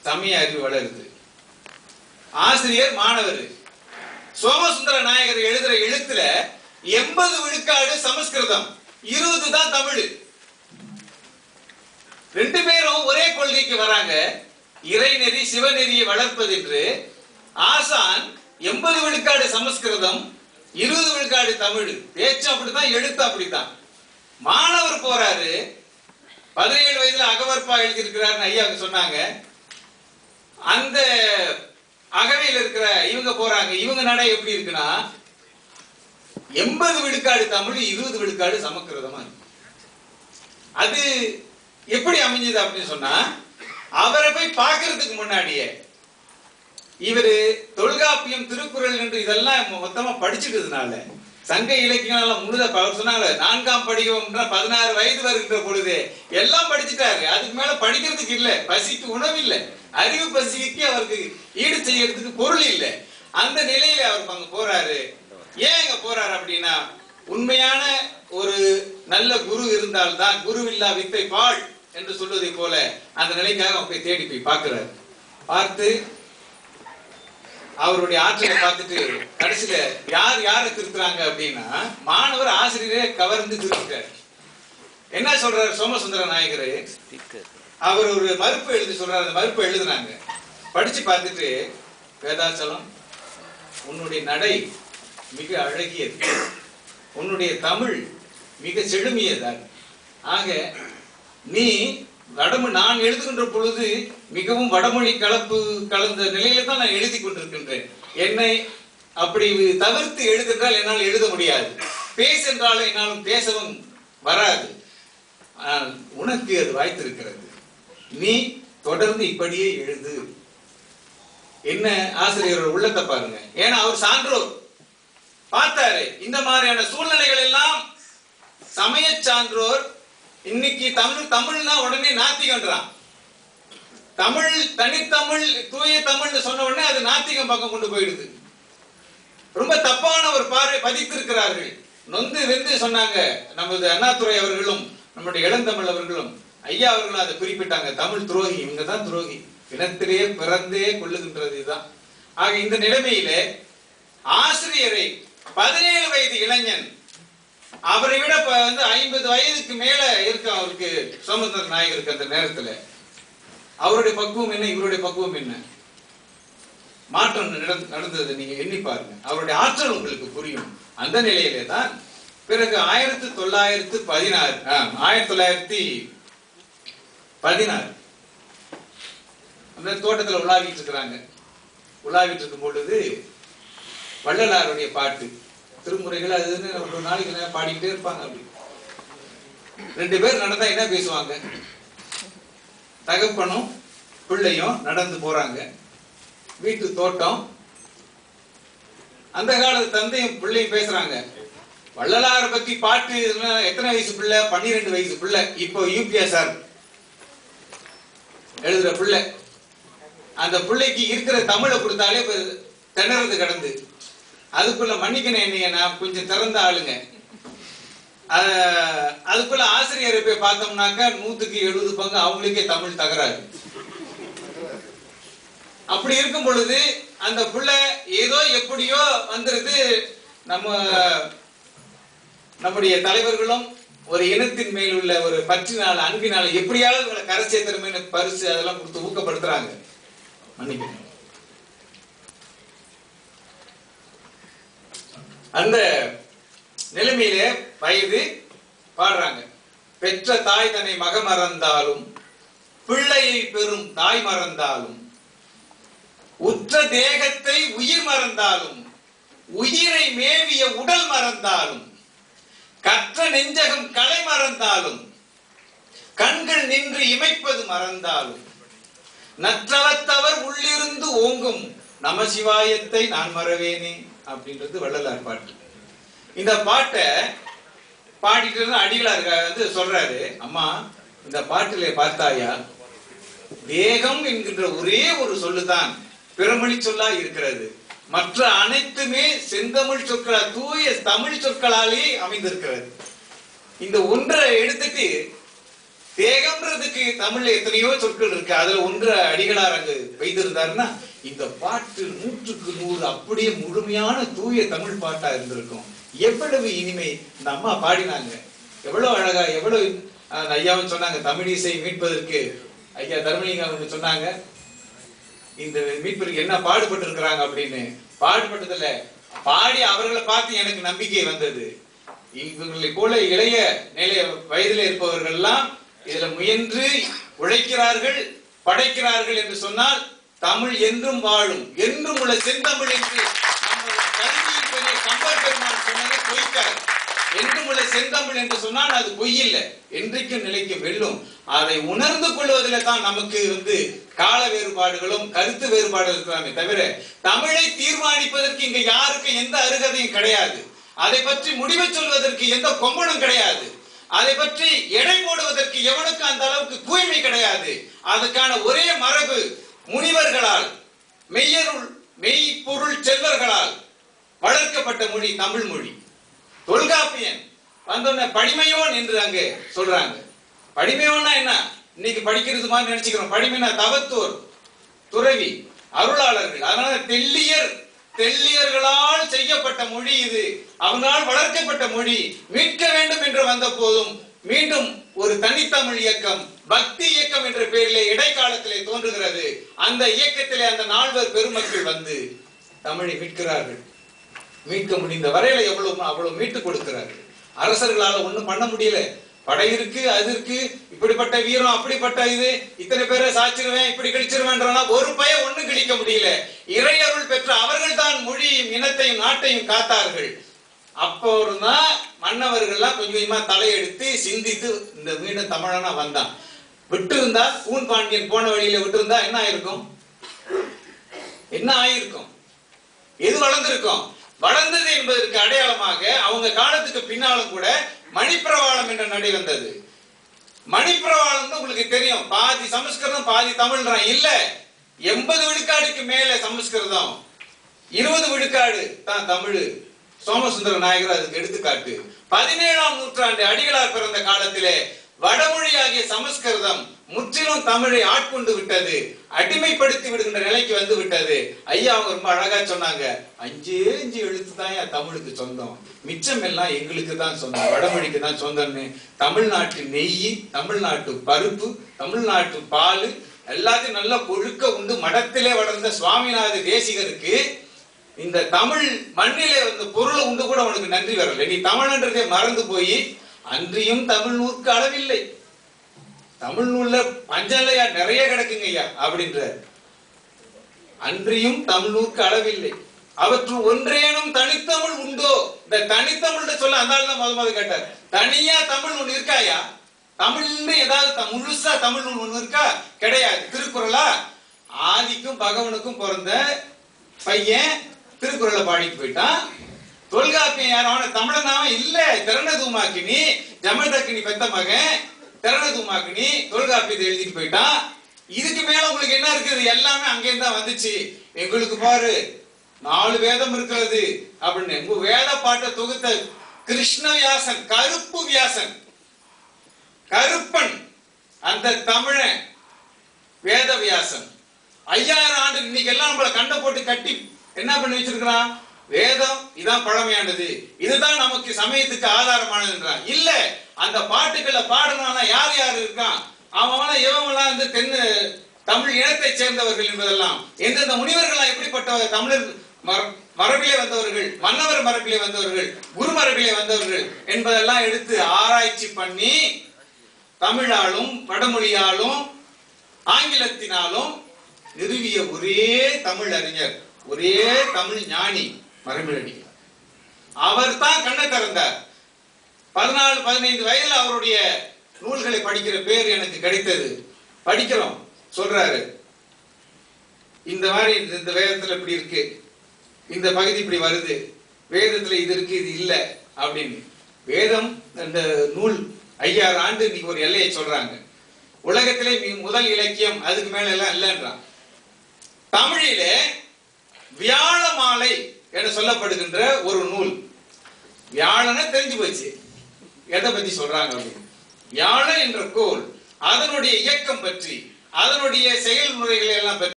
சமய அறிவு வளருது ஆசிரியர் மாணவர் சோமசுந்தர நாயகர் எழுதுற எழுத்துல எண்பது விழுக்காடு சமஸ்கிருதம் இருபது தான் தமிழ் ரெண்டு பேரும் ஒரே கொள்கைக்கு வராங்க இறைநெறி சிவநெறியை வளர்ப்பது என்று ஆசான் எண்பது விழுக்காடு சமஸ்கிருதம் இருபது விழுக்காடு தமிழ் பேச்சு அப்படித்தான் எழுத்து அப்படித்தான் மாணவர் போறாரு பதினேழு வயதுல அகவற்பா எழுதியிருக்கிறாருன்னு ஐயா சொன்னாங்க அந்த அகவையில் இருக்கிற இவங்க போறாங்க இவங்க நடை எப்படி இருக்குன்னா எண்பது விழுக்காடு தமிழ் இருபது விழுக்காடு சமஸ்கிருதமா இருக்கு அது எப்படி அமைஞ்சது அப்படின்னு சொன்னா அவரை போய் பார்க்கறதுக்கு முன்னாடியே இவரு தொல்காப்பியம் திருக்குறள் என்று இதெல்லாம் மொத்தமா படிச்சுட்டதுனால சங்க இலக்கியம் எல்லாம் முழுத அவர் சொன்னாங்க நான்காம் படிவம்னா பதினாறு வயது வருகின்ற பொழுது எல்லாம் படிச்சுட்டாரு அதுக்கு மேல படிக்கிறதுக்கு இல்ல பசிக்கு உணவு இல்ல அறிவு பசிக்கு அவருக்கு ஈடு செய்யறதுக்கு பொருள் இல்ல அந்த நிலையில அவர் அங்க போறாரு ஏன் இங்க போறாரு அப்படின்னா உண்மையான ஒரு நல்ல குரு இருந்தால்தான் குரு இல்லா வித்தை பாழ் என்று சொல்வதை போல அந்த நிலைக்காக அவன் போய் தேடி போய் பார்க்கிறாரு பார்த்து அவருடைய ஆற்றலை பார்த்துட்டு கடைசியில யார் யாரை திருத்துறாங்க அப்படின்னா மாணவர் ஆசிரியரே கவர்ந்து திருத்துட்டார் என்ன சொல்றாரு சோமசுந்தர நாயகர் அவர் ஒரு மறுப்பு எழுதி சொல்றாரு அந்த மறுப்பு எழுதுனாங்க படிச்சு பார்த்துட்டு வேதாச்சலம் உன்னுடைய நடை மிக அழகியது உன்னுடைய தமிழ் மிக செழுமியதாக ஆக நீ வடமொழி நான் எழுதுகின்ற பொழுது மிகவும் வடமொழி கலப்பு கலந்த நிலையில தான் நான் எழுதி கொண்டிருக்கின்றேன் என்னை அப்படி தவிர்த்து எழுதென்றால் என்னால் எழுத முடியாது பேசென்றாலும் என்னாலும் பேசவும் வராது ஆனால் உனக்கு அது வாய்த்திருக்கிறது நீ தொடர்ந்து இப்படியே எழுது என்ன ஆசிரியரோட உள்ளத்தை பாருங்க ஏன்னா அவர் சான்றோர் பார்த்தாரு இந்த மாதிரியான சூழ்நிலைகள் எல்லாம் சமய சான்றோர் இன்னைக்கு தமிழ் தமிழ்னா உடனே நாத்திகன்றான் தமிழ் தனித்தமிழ் தூய தமிழ்னு சொன்ன உடனே அது நாத்திகம் பக்கம் கொண்டு போயிடுது ரொம்ப தப்பான ஒரு பார்வை பதித்திருக்கிறார்கள் நொந்து வெந்து சொன்னாங்க நமது அண்ணாதுரை அவர்களும் நம்முடைய இளந்தமிழ் அவர்களும் ஐயா அவர்களும் அதை குறிப்பிட்டாங்க தமிழ் துரோகி இவங்க தான் துரோகி இனத்திலேயே பிறந்தே கொள்ளுகின்றது இதுதான் ஆக இந்த நிலைமையிலே ஆசிரியரை பதினேழு வயது இளைஞன் அவரை விட இப்ப வந்து ஐம்பது வயதுக்கு மேல இருக்கு அவருக்கு சோமசுந்தர நாயகருக்கு அந்த நேரத்துல அவருடைய பக்குவம் என்ன இவருடைய பக்குவம் என்ன மாற்றம் நடந்து- நடந்தது நீங்க எண்ணி பாருங்க அவருடைய ஆற்றல் உங்களுக்கு புரியும் அந்த நிலையிலே தான் பிறகு ஆயிரத்தி தொள்ளாயிரத்து பதினாறு ஆயிரத்தி தொள்ளாயிரத்தி பதினாறு அந்த தோட்டத்துல உலாவிட்டு இருக்கிறாங்க உலாவிட்டு இருக்கும் பொழுது வள்ளலாருடைய பாட்டு திருமுறைகள் அது இதுன்னு ஒரு நாளைக்கு நேரம் பாடிக்கிட்டே இருப்பாங்க அப்படி ரெண்டு பேர் நடந்தா என்ன பேசுவாங்க தகப்பனும் பிள்ளையும் நடந்து போறாங்க வீட்டு தோட்டம் அந்த காலத்து தந்தையும் பிள்ளையும் பேசுறாங்க வள்ளலாரை பத்தி பாட்டு இதுன்னா எத்தனை வயசு பிள்ளை பன்னிரெண்டு வயசு பிள்ளை இப்போ யூபிஎஸ்ஆர் எழுதுற பிள்ளை அந்த பிள்ளைக்கு இருக்கிற தமிழை கொடுத்தாலே இப்ப திணறது கடந்து அதுக்குள்ள மன்னிக்கணும் என்னைய நான் கொஞ்சம் திறந்த ஆளுங்க அஹ், அதுக்குள்ள ஆசிரியரை போய் பார்த்தோம்னாக்கா நூத்துக்கு எழுபது பங்கு அவங்களுக்கே தமிழ் தகராறு அப்படி இருக்கும் பொழுது அந்த புள்ள ஏதோ எப்படியோ வந்துருது நம்ம நம்முடைய தலைவர்களும் ஒரு இனத்தின் மேல் உள்ள ஒரு பற்றினால அன்பினால எப்படியாவது இவங்களை கரை சேர்த்துறமே பரிசு அதெல்லாம் கொடுத்து ஊக்கப்படுத்துறாங்க மன்னிக்கணும் அந்த நிலைமையிலே வயது பாடுறாங்க பெற்ற தாய் தன்னை மக மறந்தாலும் பிள்ளையை பெறும் தாய் மறந்தாலும் உற்ற தேகத்தை உயிர் மறந்தாலும் உயிரை மேவிய உடல் மறந்தாலும் கற்ற நெஞ்சகம் கலை மறந்தாலும் கண்கள் நின்று இமைப்பது மறந்தாலும் நற்றவத்தவர் உள்ளிருந்து ஓங்கும் நமசிவாயத்தை நான் மறவேனே அப்படின்றது வள்ளலார் பாட்டு இந்த பாட்டை பாடிட்டு இருந்த அடிகளார் வந்து சொல்றாரு அம்மா இந்த பாட்டிலே பார்த்தாயா தேகம் என்கின்ற ஒரே ஒரு சொல்லுதான் பிறமொழி சொல்லா இருக்கிறது மற்ற அனைத்துமே செந்தமிழ் சொற்களா தூய தமிழ் சொற்களாலே அமைந்திருக்கிறது இந்த ஒன்றை எடுத்துட்டு தேகம்ன்றதுக்கு தமிழ்ல எத்தனையோ சொற்கள் இருக்கு அதுல ஒன்று அடிகளார் அங்கு வைத்திருந்தாருன்னா இந்த பாட்டு நூற்றுக்கு நூறு அப்படியே முழுமையான தூய தமிழ் பாட்டா இருந்திருக்கும் எவ்வளவு இனிமை இந்த அம்மா பாடினாங்க எவ்வளவு அழகா எவ்வளவு அந்த ஐயாவும் சொன்னாங்க தமிழ் இசை மீட்பதற்கு ஐயா தர்மலிங்கம் அவங்க சொன்னாங்க இந்த மீட்பருக்கு என்ன பாடுபட்டு இருக்கிறாங்க அப்படின்னு பாடுபட்டதுல பாடி அவர்களை பார்த்து எனக்கு நம்பிக்கை வந்தது இவர்களை போல இளைய நிலைய வயதில் இருப்பவர்கள் எல்லாம் இதுல முயன்று உழைக்கிறார்கள் படைக்கிறார்கள் என்று சொன்னால் தமிழ் என்றும் வாழும் என்றும் உள்ள செந்தமிழ் என்று நம்ம கல்வியில் பெரிய கம்பர் பெருமான் சொன்னது பொய்க்கார் என்றும் உள்ள செந்தமிழ் என்று சொன்னால் அது பொய்யில்லை என்றைக்கும் நிலைக்கும் வெல்லும் அதை உணர்ந்து கொள்வதில் தான் நமக்கு வந்து கால வேறுபாடுகளும் கருத்து வேறுபாடுகள் இருக்கலாமே தவிர தமிழை தீர்மானிப்பதற்கு இங்க யாருக்கும் எந்த அருகதையும் கிடையாது அதை பற்றி முடிவு சொல்வதற்கு எந்த கொம்பனும் கிடையாது அதை பற்றி எடை போடுவதற்கு எவனுக்கும் அந்த அளவுக்கு தூய்மை கிடையாது அதுக்கான ஒரே மரபு முனிவர்களால் மெய்யருள் மெய்ப்பொருள் செல்வர்களால் வளர்க்கப்பட்ட மொழி தமிழ் மொழி தொல்காப்பியன் வந்தோடனே படிமையோன் என்று அங்கே சொல்றாங்க படிமையோன்னா என்ன இன்னைக்கு படிக்கிறது மாதிரி நினைச்சுக்கிறோம் படிமைனா தவத்தோர் துறவி அருளாளர்கள் அதனால தெல்லியர் தெல்லியர்களால் செய்யப்பட்ட மொழி இது அவங்களால் வளர்க்கப்பட்ட மொழி மீட்க வேண்டும் என்று வந்த போதும் மீண்டும் ஒரு தனித்தமிழ் இயக்கம் பக்தி இயக்கம் என்ற பெயரிலே இடைக்காலத்திலே தோன்றுகிறது அந்த இயக்கத்திலே அந்த நால்வர் பெருமக்கள் வந்து தமிழை மீட்கிறார்கள் மீட்க முடிந்த வரையில எவ்வளவு அவ்வளவு மீட்டு கொடுக்கிறார்கள் அரசர்களால ஒண்ணும் பண்ண முடியல படை இருக்கு அது இருக்கு இப்படிப்பட்ட வீரம் அப்படிப்பட்ட இது இத்தனை பேரை சாச்சிருவேன் இப்படி கிழிச்சிருவேன்றனா ஒரு பய ஒண்ணும் கிழிக்க முடியல இறையருள் பெற்ற அவர்கள் தான் மொழியும் இனத்தையும் நாட்டையும் காத்தார்கள் அப்போ தான் மன்னவர்கள்லாம் கொஞ்சம் கொஞ்சமா தலையெடுத்து சிந்தித்து இந்த மீண்டும் தமிழனா வந்தான் விட்டு இருந்தா கூன் பாண்டியன் போன வழியில விட்டு இருந்தா என்ன ஆயிருக்கும் என்ன ஆயிருக்கும் எது வளர்ந்திருக்கும் வளர்ந்தது என்பதற்கு அடையாளமாக அவங்க காலத்துக்கு பின்னாலும் கூட மணிப்பிரவாளம் என்ற நடை வந்தது மணிப்பிரவாளம் உங்களுக்கு தெரியும் பாதி சமஸ்கிருதம் பாதி தமிழ்ன்றான் இல்ல எண்பது விழுக்காடுக்கு மேல சமஸ்கிருதம் இருபது விழுக்காடு தான் தமிழ் சோமசுந்தர நாயகர் அதுக்கு எடுத்துக்காட்டு பதினேழாம் நூற்றாண்டு அடிகளார் பிறந்த காலத்திலே வடமொழியாகிய சமஸ்கிருதம் முற்றிலும் தமிழை ஆட்கொண்டு விட்டது அடிமைப்படுத்தி விடுகின்ற நிலைக்கு வந்து விட்டது ஐயா அவங்க ரொம்ப அழகா சொன்னாங்க அஞ்சே அஞ்சு எழுத்து தான் என் தமிழுக்கு சொந்தம் மிச்சம் எல்லாம் எங்களுக்கு தான் சொந்தம் வடமொழிக்கு தான் சொந்தம்னு தமிழ்நாட்டு நெய் தமிழ்நாட்டு பருப்பு தமிழ்நாட்டு பால் எல்லாத்தையும் நல்லா கொழுக்க உண்டு மடத்திலே வளர்ந்த சுவாமிநாத தேசிகருக்கு இந்த தமிழ் மண்ணிலே வந்த பொருளை உண்டு கூட உனக்கு நன்றி வரல நீ தமிழ்ன்றதே மறந்து போய் அன்றியும் தமிழ் நூற்கு அளவில்லை தமிழ் நூல்ல பஞ்சலையா நிறைய கிடக்குங்க ஐயா அப்படின்ற அன்றியும் தமிழ் நூற்கு அளவில்லை அவற்றுள் ஒன்றேனும் தனித்தமிழ் உண்டோ இந்த தனித்தமிழ் சொல்ல அந்த ஆள் தான் முத முத கேட்டார் தனியா தமிழ் ஒண்ணு இருக்காயா தமிழ்னு ஏதாவது த- முழுசா தமிழ் நூல் ஒண்ணு இருக்கா கிடையாது திருக்குறளா ஆதிக்கும் பகவனுக்கும் பிறந்த பையன் திருக்குறளை பாடிட்டு போயிட்டான் தொல்காப்பியம் யார் அவன தமிழனாவ இல்ல திறனதுமாக்கினி ஜமதக்கினி பெத்த மகன் திறனதுமாக்கினி தொல்காப்பியத்தை எழுதிட்டு போயிட்டான் இதுக்கு மேல உங்களுக்கு என்ன இருக்குது எல்லாமே அங்கேருந்து தான் வந்துச்சு எங்களுக்கு பாரு நாலு வேதம் இருக்கிறது அப்படின்னு உங்க வேத பாட்டை தொகுத்த கிருஷ்ண வியாசன் கருப்பு வியாசன் கருப்பன் அந்த தமிழன் வேதவியாசன் ஐயாயிரம் ஆண்டு இன்னைக்கு எல்லாம் நம்மள கண்ட போட்டு கட்டி என்ன பண்ணி வச்சிருக்கிறான் வேதம் இதான் பழமையானது இதுதான் நமக்கு சமயத்துக்கு ஆதாரமானதுன்றான் இல்ல அந்த பாட்டுக்களை பாடுனானா யார் யார் இருக்கான் அவன் இவங்கெல்லாம் வந்து தென்னு தமிழ் இனத்தை சேர்ந்தவர்கள் என்பதெல்லாம் எந்தெந்த முனிவர்கள்லாம் எப்படிப்பட்ட தமிழர் மர- மரபிலே வந்தவர்கள் மன்னவர் மரபிலே வந்தவர்கள் குரு மரபிலே வந்தவர்கள் என்பதெல்லாம் எடுத்து ஆராய்ச்சி பண்ணி தமிழாலும் வடமொழியாலும் ஆங்கிலத்தினாலும் நிறுவிய ஒரே தமிழ் அறிஞர் ஒரே தமிழ் ஞானி மரபிலடிகள் அவர் தான் கண்ணை திறந்தார் பதினாலு பதினைந்து வயதுல அவருடைய நூல்களை படிக்கிற பேர் எனக்கு கிடைத்தது படிக்கிறோம் சொல்றாரு இந்த மாதிரி இந்த- இந்த வேதத்துல இப்படி இருக்கு இந்த பகுதி இப்படி வருது வேதத்துல இது இருக்கு இது இல்ல அப்படின்னு வேதம் அந்த நூல் ஐயாயிரம் ஆண்டு இன்னைக்கு ஒரு எல்லையை சொல்றாங்க உலகத்திலே மிக முதல் இலக்கியம் அதுக்கு மேல எல்லாம் இல்லைன்றான் தமிழிலே வியாழ மாலை என சொல்லப்படுகின்ற ஒரு நூல் வியாழனை தெரிஞ்சு போச்சு எதை பத்தி சொல்றாங்க அப்படின்னு வியாழன் என்ற கோல் அதனுடைய இயக்கம் பற்றி அதனுடைய செயல்முறைகளை எல்லாம் பற்றி